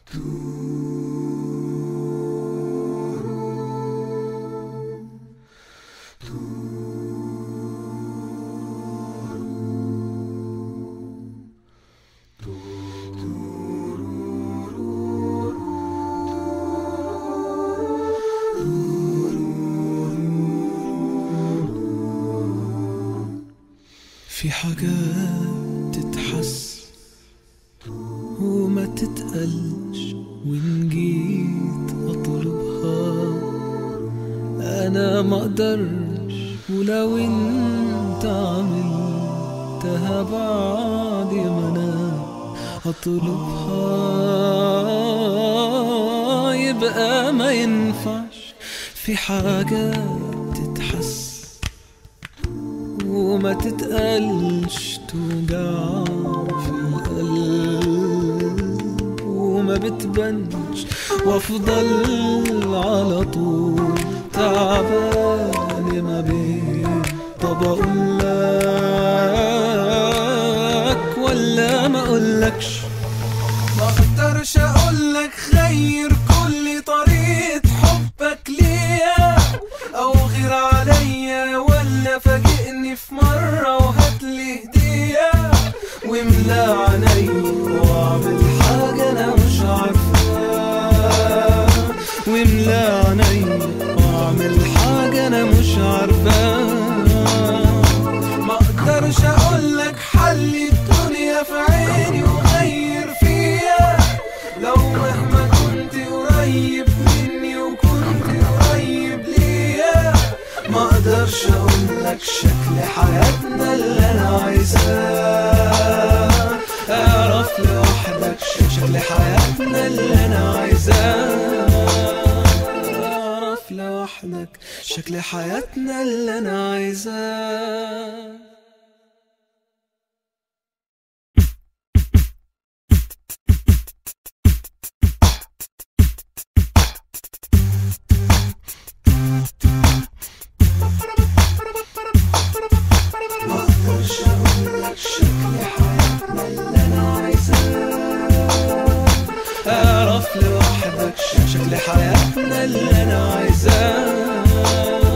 في حاجات تتحس وما تتقلش وإن جيت أطلبها أنا ما أقدرش ولو أنت عملتها بعد ما أنا أطلبها يبقى ما ينفعش في حاجات تتحس وما تتقلش توجع في القلب وما بتبانش وافضل على طول تعبان ما بين طب اقول لك ولا ما اقولكش ما اقدرش اقولك غير كل طريقة حبك ليا او غير عليا ولا فاجئني في مرة وهاتلي هدية واملا عيني واعمل حاجة انا مش عارفاها واملا عيني واعمل حاجة انا مش عارفاها ما اقدرش اقولك حل الدنيا في عيني وغير فيا لو مهما كنت قريب مني وكنت قريب ليا ما اقدرش اقولك شكل حياتنا اللي انا عايزاه اعرف لوحدك شكل حياتنا اللي انا عايزاه اعرف لوحدك شكل حياتنا اللي انا عايزاه ما اقدرش اقولك شكل حياتنا اللي انا عايزاه اعرف لوحدك شكل حياتنا اللي انا عايزاه